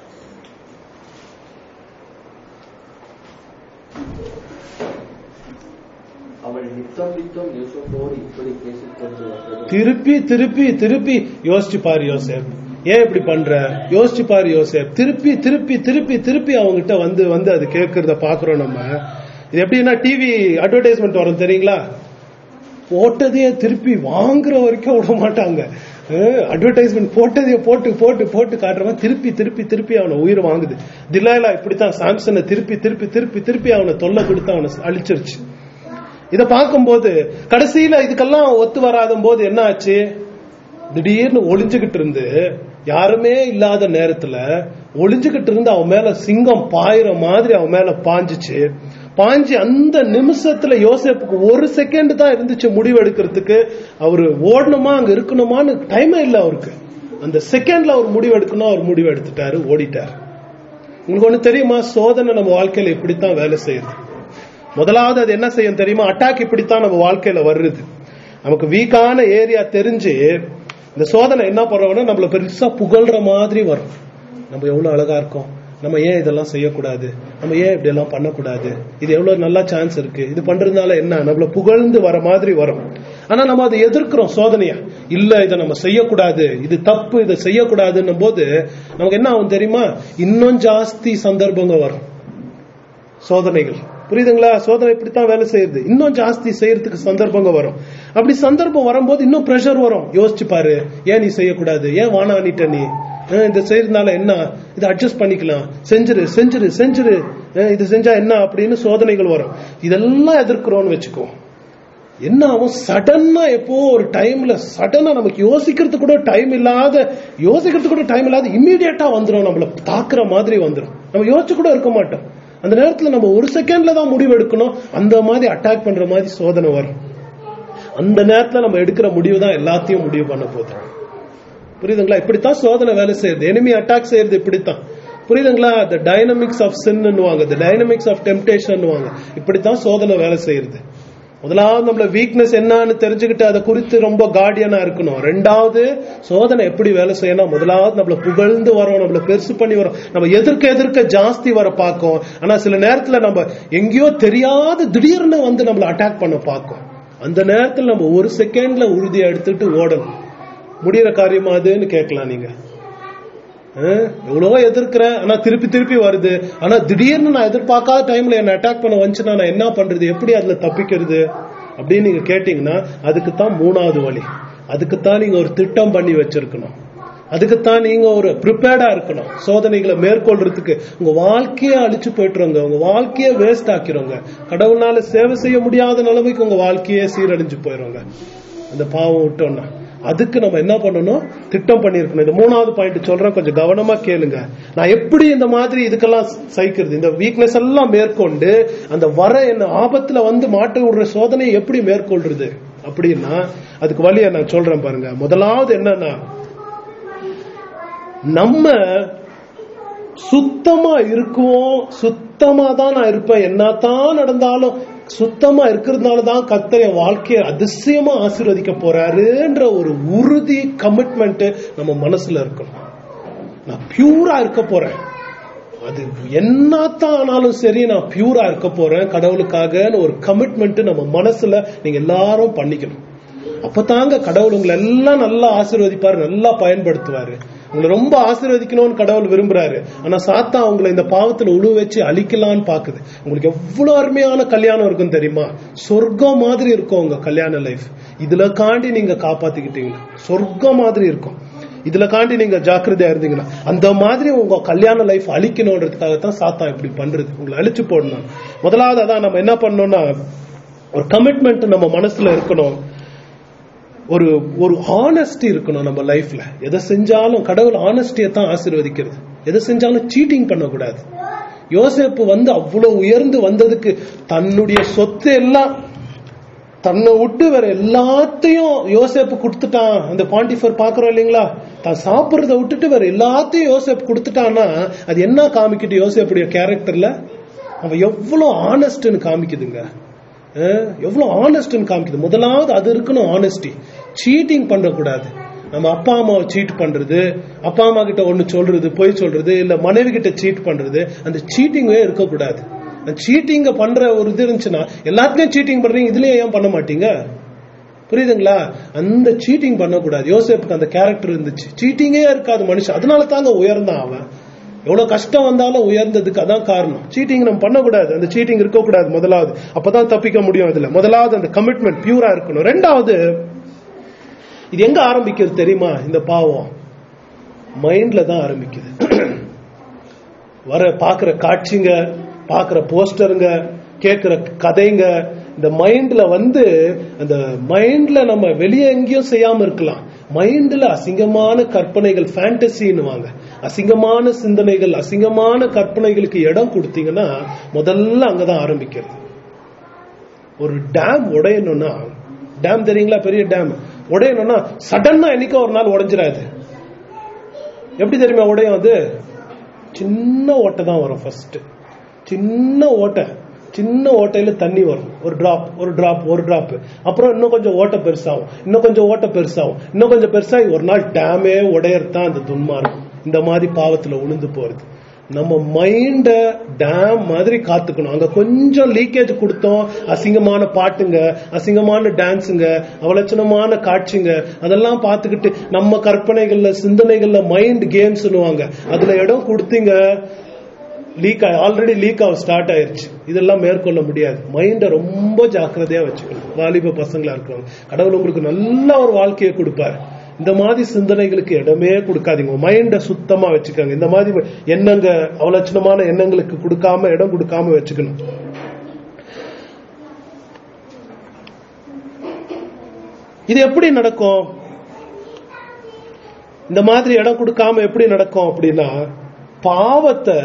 அவள் நித்தம் நித்தம் யோசப்போடு இப்படி பேசிக் கொண்டு வந்தது திருப்பி திருப்பி திருப்பி யோசிச்சு பாரு யோசேப் ஏன் இப்படி பண்ற யோசிச்சு பாரு யோசேப் திருப்பி திருப்பி திருப்பி திருப்பி அவங்ககிட்ட வந்து வந்து அது கேட்கறத பாக்குறோம் நம்ம இது எப்படின்னா டிவி அட்வர்டைஸ்மெண்ட் வரும் தெரியுங்களா போட்டதையே திருப்பி வாங்குற வரைக்கும் விட மாட்டாங்க அட்வர்டைஸ்மெண்ட் போட்டதையே போட்டு போட்டு போட்டு காட்டுறவன் திருப்பி திருப்பி திருப்பி அவனை உயிர் வாங்குது திலாலா இப்படித்தான் சாம்சனை திருப்பி திருப்பி திருப்பி திருப்பி அவனை தொல்லை கொடுத்து அவனை அழிச்சிருச்சு இத பார்க்கும்போது கடைசியில இதுக்கெல்லாம் ஒத்து வராத போது என்ன ஆச்சு திடீர்னு ஒளிஞ்சுகிட்டு இருந்து யாருமே இல்லாத நேரத்துல ஒளிஞ்சுகிட்டு இருந்து அவன் மேல சிங்கம் பாயிற மாதிரி அவன் மேல பாஞ்சுச்சு பாஞ்சு அந்த நிமிஷத்துல யோசேப்புக்கு ஒரு செகண்ட் தான் இருந்துச்சு முடிவு எடுக்கிறதுக்கு அவரு ஓடணுமா அங்க இருக்கணுமான்னு டைமே இல்லை அவருக்கு அந்த செகண்ட்ல அவர் முடிவு எடுக்கணும் அவர் முடிவு எடுத்துட்டாரு ஓடிட்டாரு உங்களுக்கு ஒண்ணு தெரியுமா சோதனை நம்ம வாழ்க்கையில இப்படித்தான் வேலை செய்யுது முதலாவது அது என்ன செய்யும் தெரியுமா அட்டாக் இப்படித்தான் நம்ம வாழ்க்கையில வருது நமக்கு வீக்கான ஏரியா தெரிஞ்சு இந்த சோதனை என்ன பண்ணுறோம்னா நம்மள பெருசா புகழ்ற மாதிரி வரும் நம்ம எவ்வளவு அழகா இருக்கோம் நம்ம ஏன் இதெல்லாம் செய்யக்கூடாது நம்ம ஏன் இப்படி எல்லாம் பண்ணக்கூடாது இது எவ்வளவு நல்ல சான்ஸ் இருக்கு இது பண்றதுனால என்ன நம்மள புகழ்ந்து வர மாதிரி வரும் ஆனா நம்ம அதை எதிர்க்கிறோம் சோதனைய இல்ல இதை நம்ம செய்யக்கூடாது இது தப்பு இதை செய்யக்கூடாதுன்னும் போது நமக்கு என்ன ஆகும் தெரியுமா இன்னும் ஜாஸ்தி சந்தர்ப்பங்கள் வரும் சோதனைகள் புரியுதுங்களா சோதனை இப்படித்தான் வேலை செய்யுது இன்னும் ஜாஸ்தி செய்யறதுக்கு சந்தர்ப்பங்க வரும் அப்படி சந்தர்ப்பம் வரும்போது இன்னும் ப்ரெஷர் வரும் யோசிச்சு பாரு ஏன் நீ செய்யக்கூடாது ஏன் வானானிட்ட நீ அஹ் இந்த செய்யறதுனால என்ன இதை அட்ஜஸ்ட் பண்ணிக்கலாம் செஞ்சிரு செஞ்சிரு செஞ்சிரு அஹ் இது செஞ்சா என்ன அப்படின்னு சோதனைகள் வரும் இதெல்லாம் எதிர்க்கிறோம்னு வச்சுக்கோ என்ன ஆகும் சடனா எப்போ ஒரு டைம்ல சடனா நமக்கு யோசிக்கிறதுக்கு கூட டைம் இல்லாத யோசிக்கிறதுக்கு கூட டைம் இல்லாத இம்மீடியட்டா வந்துடும் நம்மள தாக்குற மாதிரி வந்துடும் நம்ம யோசிச்சு கூட இருக்க மாட்டோம் அந்த நேரத்துல நம்ம ஒரு செகண்ட்ல தான் முடிவு எடுக்கணும் அந்த மாதிரி அட்டாக் பண்ற மாதிரி சோதனை வரும் அந்த நேரத்துல நம்ம எடுக்கிற முடிவு தான் எல்லாத்தையும் முடிவு பண்ண போகுது புரியுதுங்களா இப்படித்தான் சோதனை வேலை செய்யுது எனிமி அட்டாக் செய்யறது இப்படித்தான் புரியுதுங்களா த டைனமிக்ஸ் ஆஃப் சின்னுவாங்க த டைனமிக்ஸ் ஆஃப் டெம்டேஷன் இப்படித்தான் சோதனை வேலை செய்யறது முதலாவது நம்மள வீக்னஸ் என்னன்னு தெரிஞ்சுக்கிட்டு அதை குறித்து ரொம்ப கார்டியனா இருக்கணும் ரெண்டாவது சோதனை எப்படி வேலை செய்யணும் முதலாவது நம்மள புகழ்ந்து வரோம் நம்மள பெருசு பண்ணி வரோம் நம்ம எதிர்க்க எதிர்க்க ஜாஸ்தி வர பார்க்கும் ஆனா சில நேரத்துல நம்ம எங்கேயோ தெரியாத திடீர்னு வந்து நம்மள அட்டாக் பண்ண பார்க்கும் அந்த நேரத்துல நம்ம ஒரு செகண்ட்ல உறுதியை எடுத்துட்டு ஓடணும் முடியிற காரியமா அதுன்னு கேட்கலாம் நீங்க அஹ், எவ்வளவோ எதிர்க்கிறேன் ஆனா திருப்பி திருப்பி வருது ஆனா திடீர்னு நான் எதிர்பார்க்காத டைம்ல என்ன அட்டாக் பண்ண வந்துச்சுன்னா நான் என்ன பண்றது எப்படி அதுல தப்பிக்கிறது அப்படின்னு நீங்க கேட்டீங்கன்னா அதுக்கு தான் மூணாவது வழி அதுக்குத்தான் நீங்க ஒரு திட்டம் பண்ணி வச்சிருக்கணும் அதுக்குத்தான் நீங்க ஒரு ப்ரிப்பேர்டா இருக்கணும் சோதனைகளை மேற்கொள்றதுக்கு உங்க வாழ்க்கையே அழிச்சு போயிட்டுருங்க உங்க வாழ்க்கையே வேஸ்ட் ஆக்கிருங்க கடவுள்னால சேவை செய்ய முடியாத நிலைமைக்கு உங்க வாழ்க்கையே சீரழிஞ்சு போயிருங்க அந்த பாவம் விட்டோம்னா அதுக்கு நம்ம என்ன பண்ணணும் திட்டம் பண்ணிருக்கணும் இந்த மூணாவது பாயிண்ட் சொல்றேன் கொஞ்சம் கவனமா கேளுங்க நான் எப்படி இந்த மாதிரி இதுக்கெல்லாம் சகிக்கிறது இந்த வீக்னஸ் எல்லாம் மேற்கொண்டு அந்த வர என்ன ஆபத்துல வந்து மாட்ட விடுற சோதனையை எப்படி மேற்கொள்றது அப்படின்னா அதுக்கு வழியை நான் சொல்றேன் பாருங்க முதலாவது என்னன்னா நம்ம சுத்தமா இருக்குவோம் சுத்தமா தான் நான் இருப்பேன் என்னதான் நடந்தாலும் சுத்தமா இருக்கிறதுனால தான் கர்த்தர் என் வாழ்க்கையை அதிசயமா ஆசீர்வதிக்க போறாருன்ற ஒரு உறுதி கமிட்மெண்ட் நம்ம மனசுல இருக்கணும் நான் பியூரா இருக்க போறேன் அது என்னத்தான் ஆனாலும் சரி நான் பியூரா இருக்க போறேன் கடவுளுக்காகன்னு ஒரு கமிட்மெண்ட் நம்ம மனசுல நீங்க எல்லாரும் பண்ணிக்கணும் அப்பதாங்க கடவுள் உங்களை எல்லாம் நல்லா ஆசீர்வதிப்பாரு நல்லா பயன்படுத்துவாரு உங்களை ரொம்ப ஆசீர்வதிக்கணும்னு கடவுள் விரும்புறாரு ஆனா சாத்தா உங்களை இந்த பாவத்துல உழு வச்சு அழிக்கலான்னு பாக்குது உங்களுக்கு எவ்வளவு அருமையான கல்யாணம் இருக்கும் தெரியுமா சொர்க்கம் மாதிரி இருக்கும் உங்க கல்யாண லைஃப் இதுல காண்டி நீங்க காப்பாத்திக்கிட்டீங்கன்னா சொர்க்கம் மாதிரி இருக்கும் இதுல காண்டி நீங்க ஜாக்கிரதையா இருந்தீங்கன்னா அந்த மாதிரி உங்க கல்யாண லைஃப் அழிக்கணுன்றதுக்காகத்தான் சாத்தா இப்படி பண்றது உங்களை அழிச்சு போடணும் முதலாவது அதான் நம்ம என்ன பண்ணோம்னா ஒரு கமிட்மெண்ட் நம்ம மனசுல இருக்கணும் ஒரு ஒரு ஆனஸ்டி இருக்கணும் நம்ம லைஃப்ல எதை செஞ்சாலும் கடவுள் ஆனஸ்டியை தான் ஆசீர்வதிக்கிறது எதை செஞ்சாலும் சீட்டிங் பண்ணக்கூடாது யோசேப்பு வந்து அவ்வளவு உயர்ந்து வந்ததுக்கு தன்னுடைய சொத்து எல்லாம் தன்னை விட்டு வேற எல்லாத்தையும் யோசேப்பு கொடுத்துட்டான் அந்த பாண்டிஃபர் பாக்குறோம் இல்லைங்களா தான் சாப்பிடுறத விட்டுட்டு வேற எல்லாத்தையும் யோசேப்பு கொடுத்துட்டான்னா அது என்ன காமிக்கிட்டு யோசேப்புடைய கேரக்டர்ல அவன் எவ்வளவு ஆனஸ்ட்னு காமிக்குதுங்க அஹ் எவ்வளவு ஆனஸ்ட்னு காமிக்குது முதலாவது அது இருக்கணும் ஆனஸ்டி சீட்டிங் பண்ணக்கூடாது நம்ம அப்பா அம்மாவை சீட் பண்றது அப்பா அம்மா கிட்ட ஒண்ணு சொல்றது பொய் சொல்றது இல்ல மனைவி கிட்ட சீட் பண்றது அந்த சீட்டிங்கே இருக்கக்கூடாது சீட்டிங்க பண்ற ஒரு இது இருந்துச்சுன்னா எல்லாத்துலயும் சீட்டிங் பண்றீங்க இதுலயும் ஏன் பண்ண மாட்டீங்க புரியுதுங்களா அந்த சீட்டிங் பண்ணக்கூடாது யோசேப்புக்கு அந்த கேரக்டர் இருந்துச்சு சீட்டிங்கே இருக்காது மனுஷன் அதனால தாங்க உயர்ந்தான் அவன் எவ்வளவு கஷ்டம் வந்தாலும் உயர்ந்ததுக்கு அதான் காரணம் சீட்டிங் நம்ம பண்ணக்கூடாது அந்த சீட்டிங் இருக்கக்கூடாது முதலாவது அப்பதான் தப்பிக்க முடியும் அதுல முதலாவது அந்த கமிட்மெண்ட் பியூரா இருக்கணும் ரெண்டாவது இது எங்க ஆரம்பிக்கிறது தெரியுமா இந்த பாவம் மைண்ட்ல தான் ஆரம்பிக்குது வர பாக்குற காட்சிங்க பாக்குற போஸ்டருங்க கேட்கிற கதைங்க இந்த மைண்ட்ல வந்து அந்த மைண்ட்ல நம்ம வெளியே எங்கேயும் செய்யாம இருக்கலாம் மைண்ட்ல அசிங்கமான கற்பனைகள் ஃபேண்டசின்னுவாங்க அசிங்கமான சிந்தனைகள் அசிங்கமான கற்பனைகளுக்கு இடம் கொடுத்தீங்கன்னா முதல்ல அங்கதான் ஆரம்பிக்கிறது ஒரு டேம் உடையணும்னா டேம் தெரியுங்களா பெரிய டேம் உடையணும்னா சடனா என்னைக்கோ ஒரு நாள் உடைஞ்சிடாது எப்படி தெரியுமா உடையும் அது சின்ன ஓட்டை தான் வரும் ஃபர்ஸ்ட் சின்ன ஓட்டை சின்ன ஓட்டையில தண்ணி வரும் ஒரு டிராப் ஒரு டிராப் ஒரு டிராப் அப்புறம் இன்னும் கொஞ்சம் ஓட்டை பெருசாகும் இன்னும் கொஞ்சம் ஓட்டை பெருசாகும் இன்னும் கொஞ்சம் பெருசாகி ஒரு நாள் டேமே உடையறதான் அந்த துன்மார்க்கம் இந்த மாதிரி பாவத்துல உளுந்து போறது நம்ம மைண்ட டேம் மாதிரி காத்துக்கணும் அங்க கொஞ்சம் லீக்கேஜ் கொடுத்தோம் அசிங்கமான பாட்டுங்க அசிங்கமான டான்ஸுங்க அவலட்சணமான காட்சிங்க அதெல்லாம் பார்த்துக்கிட்டு நம்ம கற்பனைகள்ல சிந்தனைகள்ல மைண்ட் கேம்ஸ்னுவாங்க அதுல இடம் கொடுத்தீங்க லீக் ஆல்ரெடி லீக் ஆக ஸ்டார்ட் ஆயிருச்சு இதெல்லாம் மேற்கொள்ள முடியாது மைண்டை ரொம்ப ஜாக்கிரதையா வச்சுக்கணும் வாலிப பசங்களா இருக்கிறவங்க கடவுள் உங்களுக்கு நல்ல ஒரு வாழ்க்கையை கொடுப்பாரு இந்த மாதிரி சிந்தனைகளுக்கு இடமே கொடுக்காதீங்க மைண்டை சுத்தமா வச்சுக்கோங்க இந்த மாதிரி எண்ணங்க அவலட்சணமான எண்ணங்களுக்கு கொடுக்காம இடம் கொடுக்காம வச்சுக்கணும் இது எப்படி நடக்கும் இந்த மாதிரி இடம் கொடுக்காம எப்படி நடக்கும் அப்படின்னா பாவத்தை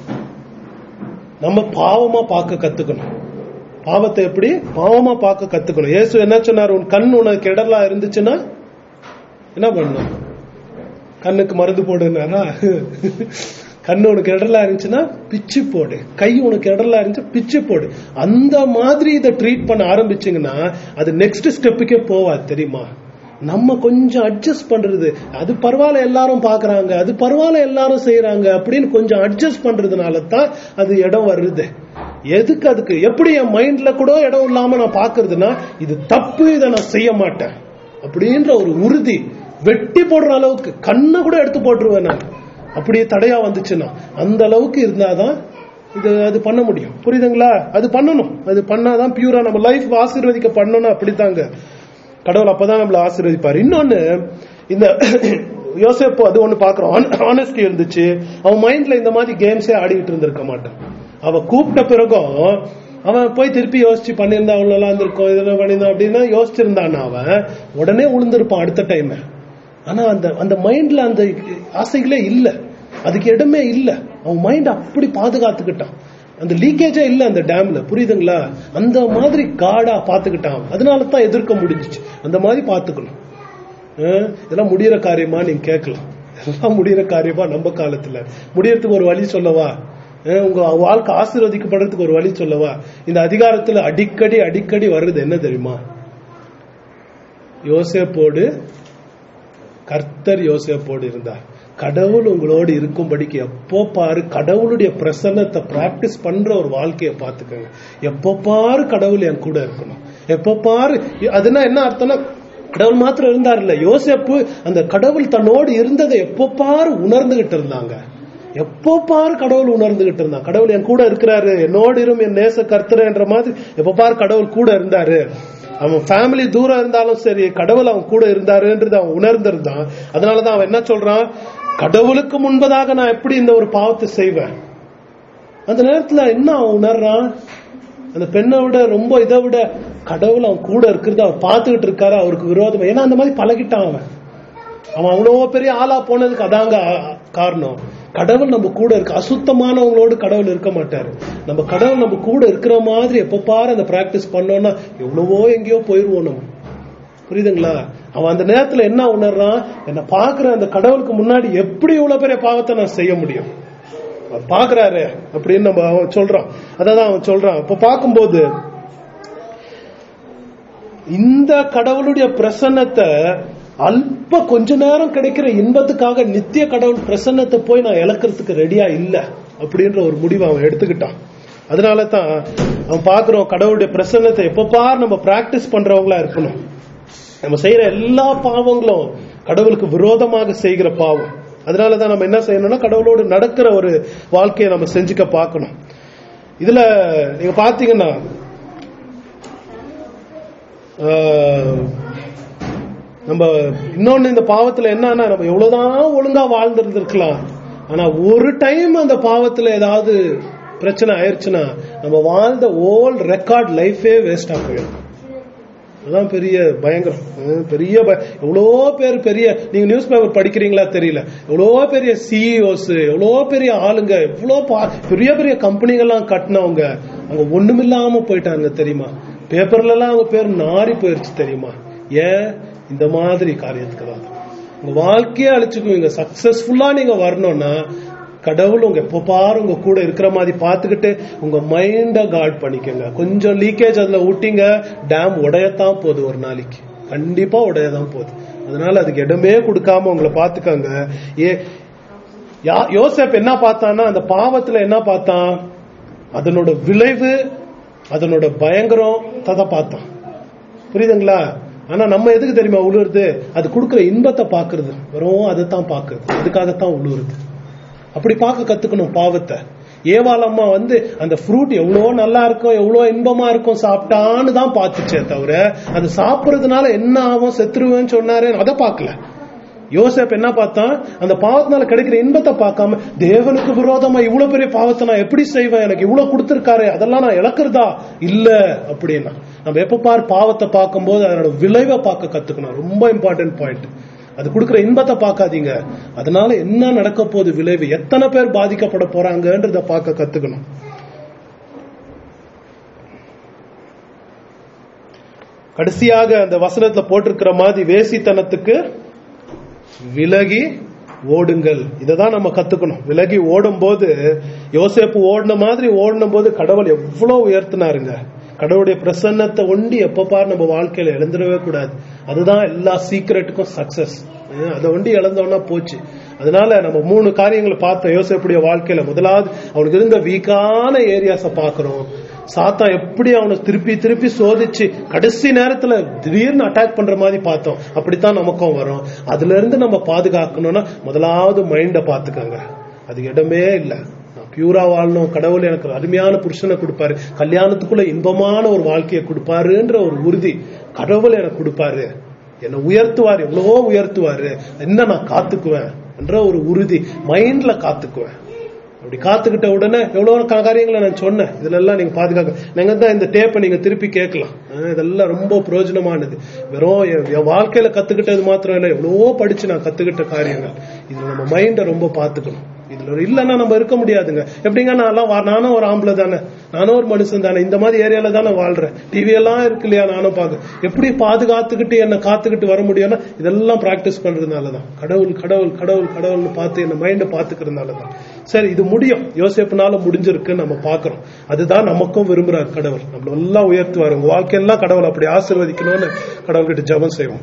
நம்ம பாவமா பார்க்க கத்துக்கணும் பாவத்தை எப்படி பாவமா பார்க்க கத்துக்கணும் இயேசு என்ன சொன்னார் உன் கண் உனக்கு இடர்லா இருந்துச்சுன்னா என்ன பண்ணணும் கண்ணுக்கு மருந்து போடுனாரா கண்ணு உனக்கு இடர்லா இருந்துச்சுன்னா பிச்சு போடு கை உனக்கு இடர்லா இருந்துச்சு பிச்சு போடு அந்த மாதிரி இதை ட்ரீட் பண்ண ஆரம்பிச்சீங்கன்னா அது நெக்ஸ்ட் ஸ்டெப்புக்கே போவாது தெரியுமா நம்ம கொஞ்சம் அட்ஜஸ்ட் பண்றது அது பரவாயில்ல எல்லாரும் பாக்குறாங்க அது பரவாயில்ல எல்லாரும் செய்யறாங்க அப்படின்னு கொஞ்சம் அட்ஜஸ்ட் பண்றதுனால தான் அது இடம் வருது எதுக்கு அதுக்கு எப்படி என் மைண்ட்ல கூட இடம் இல்லாம நான் பாக்குறதுன்னா இது தப்பு இதை நான் செய்ய மாட்டேன் அப்படின்ற ஒரு உறுதி வெட்டி போடுற அளவுக்கு கண்ணை கூட எடுத்து போட்டுருவேன் நான் அப்படியே தடையா வந்துச்சுன்னா அந்த அளவுக்கு இருந்தாதான் இது அது பண்ண முடியும் புரியுதுங்களா அது பண்ணணும் அது பண்ணாதான் பியூரா நம்ம லைஃப் ஆசீர்வதிக்க பண்ணணும் அப்படித்தாங்க கடவுள் அப்பதான் நம்மள ஆசீர்வதிப்பார் இன்னொன்னு இந்த யோசேப்பு அது ஒண்ணு பாக்குறோம் ஆனஸ்டி இருந்துச்சு அவன் மைண்ட்ல இந்த மாதிரி கேம்ஸே ஆடிட்டு இருந்திருக்க மாட்டான் அவ கூப்பிட்ட பிறகும் அவன் போய் திருப்பி யோசிச்சு பண்ணியிருந்தா அவ்வளோ இருந்திருக்கும் இதெல்லாம் பண்ணியிருந்தான் அப்படின்னா யோசிச்சிருந்தான் அவன் உடனே உளுந்திருப்பான் அடுத்த டைம் ஆனா அந்த அந்த மைண்ட்ல அந்த ஆசைகளே இல்ல அதுக்கு இடமே இல்ல அவன் மைண்ட் அப்படி பாதுகாத்துக்கிட்டான் அந்த லீக்கேஜே இல்ல அந்த டேம்ல புரியுதுங்களா அந்த மாதிரி காடா பாத்துக்கிட்டான் அதனால தான் எதிர்க்க முடிஞ்சிச்சு அந்த மாதிரி பாத்துக்கணும் அஹ் இதெல்லாம் முடியற காரியமா நீங்க கேட்கலாம் இதெல்லாம் முடியற காரியமா நம்ம காலத்துல முடியறதுக்கு ஒரு வழி சொல்லவா அஹ் உங்க வாழ்க்கை ஆசீர்வதிக்கப்படுறதுக்கு ஒரு வழி சொல்லவா இந்த அதிகாரத்துல அடிக்கடி அடிக்கடி வர்றது என்ன தெரியுமா யோசேப்போடு கர்த்தர் யோசேப்போடு இருந்தார் கடவுள் உங்களோடு இருக்கும்படிக்கு எப்போ பாரு கடவுளுடைய பிரசன்னத்தை பிராக்டிஸ் பண்ற ஒரு வாழ்க்கையை பார்த்துக்கோங்க எப்போ பாரு கடவுள் என் கூட இருக்கணும் எப்போ பாரு அதுனா என்ன அர்த்தம்னா கடவுள் மாத்திரம் இருந்தார் இல்ல யோசேப்பு அந்த கடவுள் தன்னோடு இருந்ததை எப்போ பாரு உணர்ந்துகிட்டு இருந்தாங்க எப்போ பாரு கடவுள் உணர்ந்துகிட்டு இருந்தான் கடவுள் என் கூட இருக்கிறாரு என்னோடு இரும் என் நேச கர்த்தர்ன்ற மாதிரி எப்போ பாரு கடவுள் கூட இருந்தாரு அவன் ஃபேமிலி தூரம் இருந்தாலும் சரி கடவுள் அவன் கூட இருந்தாருன்றது அவன் உணர்ந்திருந்தான் அதனாலதான் அவன் என்ன சொல்றான் கடவுளுக்கு முன்பதாக நான் எப்படி இந்த ஒரு பாவத்தை செய்வேன் அந்த நேரத்துல என்ன அவன் உணர்றான் அந்த பெண்ணை விட ரொம்ப இதை விட கடவுள் அவன் கூட இருக்கிறத அவன் பார்த்துக்கிட்டு இருக்காரு அவருக்கு விரோதமா ஏன்னா அந்த மாதிரி பழகிட்டான் அவன் அவன் அவ்வளோ பெரிய ஆளா போனதுக்கு அதாங்க ஆ- காரணம் கடவுள் நம்ம கூட இருக்கு அசுத்தமானவங்களோடு கடவுள் இருக்க மாட்டாரு நம்ம கடவுள் நம்ம கூட இருக்கிற மாதிரி எப்ப பாரு அந்த பிராக்டிஸ் பண்ணோம்னா எவ்வளவோ எங்கேயோ போயிருவோம் நம்ம புரியுதுங்களா அவன் அந்த நேரத்துல என்ன உணர்றான் என்ன பாக்குற அந்த கடவுளுக்கு முன்னாடி எப்படி இவ்வளவு பெரிய பாவத்தை நான் செய்ய முடியும் அவர் பாக்குறாரு அப்படின்னு நம்ம அவன் சொல்றான் அதான் அவன் சொல்றான் இப்ப பார்க்கும்போது இந்த கடவுளுடைய பிரசன்னத்தை அல்ப கொஞ்ச நேரம் கிடைக்கிற இன்பத்துக்காக நித்திய கடவுள் பிரசன்னத்தை போய் நான் இழக்கிறதுக்கு ரெடியா இல்ல அப்படின்ற ஒரு முடிவை அவன் எடுத்துக்கிட்டான் அதனால தான் அவன் பாக்குறோம் கடவுளுடைய பிரசன்னத்தை எப்ப பார் நம்ம பிராக்டிஸ் பண்றவங்களா இருக்கணும் நம்ம செய்யற எல்லா பாவங்களும் கடவுளுக்கு விரோதமாக செய்கிற பாவம் அதனாலதான் நம்ம என்ன செய்யணும்னா கடவுளோடு நடக்கிற ஒரு வாழ்க்கையை நம்ம செஞ்சுக்க பார்க்கணும் இதுல நீங்க பாத்தீங்கன்னா ஆஹ், நம்ம இன்னொன்னு இந்த பாவத்துல என்னன்னா நம்ம எவ்வளவுதான் ஒழுங்கா வாழ்ந்திருந்திருக்கலாம் ஆனா ஒரு டைம் அந்த பாவத்துல ஏதாவது பிரச்சனை ஆயிருச்சுன்னா நம்ம வாழ்ந்த ஓல் ரெக்கார்ட் லைஃபே வேஸ்டா போயிடும் அதான் பெரிய பயங்கரம் அஹ் பெரிய பய- எவ்வளோ பேர் பெரிய நீங்க நியூஸ் பேப்பர் படிக்கிறீங்களா தெரியல எவ்வளோ பெரிய சிஇஓஸ் எவ்வளோ பெரிய ஆளுங்க எவ்வளோ பா- பெரிய பெரிய கம்பெனிகள்லாம் கட்டினவங்க அவங்க ஒண்ணுமில்லாம போயிட்டாங்க தெரியுமா பேப்பர்ல எல்லாம் அவங்க பேர் நாரி போயிருச்சு தெரியுமா ஏன் இந்த மாதிரி காரியத்துக்கு தான் உங்க வாழ்க்கையே அழிச்சுக்குவீங்க சக்சஸ்ஃபுல்லா நீங்க வரணும்னா கடவுள் உங்க எப்ப பாரு உங்க கூட இருக்கிற மாதிரி பார்த்துக்கிட்டு உங்க மைண்ட கார்ட் பண்ணிக்கோங்க கொஞ்சம் லீக்கேஜ் அதுல விட்டீங்க டேம் உடையத்தான் போகுது ஒரு நாளைக்கு கண்டிப்பா உடையதான் போகுது அதனால அதுக்கு இடமே கொடுக்காம உங்களை பார்த்துக்கோங்க ஏ யா- யோசேப் என்ன பார்த்தான்னா அந்த பாவத்துல என்ன பார்த்தான் அதனோட விளைவு அதனோட பயங்கரம் ததை பார்த்தான் புரியுதுங்களா ஆனா நம்ம எதுக்கு தெரியுமா உழுவுறது அது கொடுக்கிற இன்பத்தை பாக்குறது வெறும் அதை தான் பாக்குறது அதுக்காகத்தான் உழுவுறது அப்படி பார்க்க கத்துக்கணும் பாவத்தை ஏவாளம்மா வந்து அந்த ஃப்ரூட் எவ்வளோ நல்லா இருக்கும் எவ்வளோ இன்பமா இருக்கும் சாப்பிட்டான்னு தான் பார்த்துச்சே தவிர அது சாப்பிடுறதுனால என்ன ஆகும் செத்துருவேன்னு சொன்னாரு அதை பார்க்கல யோசேப் என்ன பார்த்தான் அந்த பாவத்தினால கிடைக்கிற இன்பத்தை பார்க்காம தேவனுக்கு விரோதமா இவ்வளவு பெரிய பாவத்தை நான் எப்படி செய்வேன் எனக்கு இவ்வளவு கொடுத்திருக்காரு அதெல்லாம் நான் இழக்கிறதா இல்ல அப்படின்னா நம்ம எப்ப பார் பாவத்தை பார்க்கும்போது அதனோட விளைவை பார்க்க கத்துக்கணும் ரொம்ப இம்பார்ட்டன்ட் பாயிண்ட் அது கொடுக்கிற இன்பத்தை பார்க்காதீங்க அதனால என்ன நடக்க போகுது விளைவு எத்தனை பேர் பாதிக்கப்பட போறாங்கன்றத பார்க்க கத்துக்கணும் கடைசியாக அந்த வசனத்துல போட்டிருக்கிற மாதிரி வேசித்தனத்துக்கு விலகி ஓடுங்கள் இததான் நம்ம கத்துக்கணும் விலகி ஓடும் போது யோசேப்பு ஓடின மாதிரி ஓடின போது கடவுள் எவ்வளவு உயர்த்தினாருங்க கடவுளுடைய பிரசன்னத்தை ஒண்டி எப்ப பார் நம்ம வாழ்க்கையில இழந்துடவே கூடாது அதுதான் எல்லா சீக்கிரட்டுக்கும் சக்சஸ் அதை ஒண்டி இழந்தோம்னா போச்சு அதனால நம்ம மூணு காரியங்களை பார்த்தோம் யோசேப்புடைய வாழ்க்கையில முதலாவது அவனுக்கு இருந்த வீக்கான ஏரியாஸ பாக்குறோம் சாத்தா எப்படி அவனை திருப்பி திருப்பி சோதிச்சு கடைசி நேரத்துல திடீர்னு அட்டாக் பண்ற மாதிரி பார்த்தோம் அப்படித்தான் நமக்கும் வரும் அதுல இருந்து நம்ம பாதுகாக்கணும்னா முதலாவது மைண்ட பாத்துக்கோங்க அது இடமே இல்லை நான் பியூரா வாழணும் கடவுள் எனக்கு அருமையான புருஷனை கொடுப்பாரு கல்யாணத்துக்குள்ள இன்பமான ஒரு வாழ்க்கையை கொடுப்பாருன்ற ஒரு உறுதி கடவுள் எனக்கு கொடுப்பாரு என்னை உயர்த்துவார் எவ்வளவோ உயர்த்துவாரு என்ன நான் காத்துக்குவேன் என்ற ஒரு உறுதி மைண்ட்ல காத்துக்குவேன் அப்படி காத்துக்கிட்ட உடனே எவ்வளவு கா- காரியங்களை நான் சொன்னேன் இதுல எல்லாம் நீங்க பாதுகாக்க நீங்க தான் இந்த டேப்பை நீங்க திருப்பி கேட்கலாம் அஹ் இதெல்லாம் ரொம்ப பிரயோஜனமானது வெறும் என் என் வாழ்க்கையில கத்துக்கிட்டது மாத்திரம் இல்லை எவ்வளவோ படிச்சு நான் கத்துக்கிட்ட காரியங்கள் இதுல நம்ம மைண்ட ரொம்ப பாத்துக்கணும் இதுல ஒரு இல்லைன்னா நம்ம இருக்க முடியாதுங்க எப்படிங்க நான் எல்லாம் வா- நானும் ஒரு ஆம்பளை தானே நானும் ஒரு மனுஷன் தானே இந்த மாதிரி ஏரியால தானே வாழ்றேன் டிவி எல்லாம் இருக்கு இல்லையா நானும் பாக்க எப்படி பாதுகாத்துக்கிட்டு என்ன காத்துக்கிட்டு வர முடியும்னா இதெல்லாம் பிராக்டிஸ் பண்றதுனாலதான் கடவுள் கடவுள் கடவுள் கடவுள்னு பார்த்து என்ன மைண்ட பாத்துக்கிறதுனாலதான் சரி இது முடியும் யோசிப்புனால முடிஞ்சிருக்கு நம்ம பாக்குறோம் அதுதான் நமக்கும் விரும்புறார் கடவுள் நம்மள எல்லாம் உயர்த்துவார் உங்க வாழ்க்கையெல்லாம் கடவுள் அப்படி ஆசீர்வதிக்கணும்னு கடவுள்கிட்ட ஜெபம் செய்வோம்